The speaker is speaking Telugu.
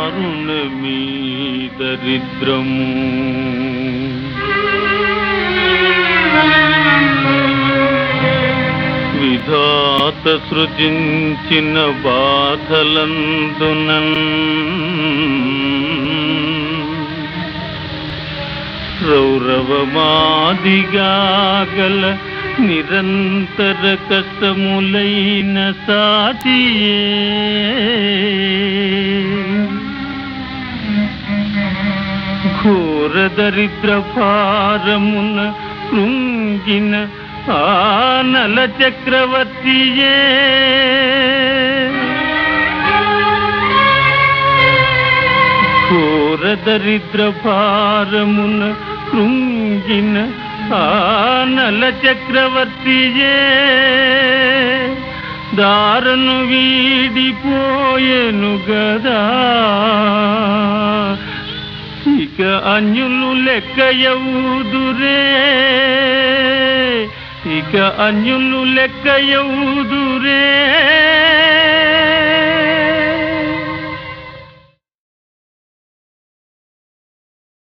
దారుణమీ దరిద్రము విధాత సృజించిన బాధలందునన్ రౌరవమాదిగా గల నిరంతర కష్టములైన సాటియే ఘోర దరిద్ర భారమున కృంగిన ఆనల చక్రవర్తియే ఘోర దరిద్ర భారమున కృంగిన ఆనల చక్రవర్తియే దారను వీడిపోయెను గదా ఇక అన్యులు లెక్కయవుదురే ఇక అన్యులు లెక్కయవుదురే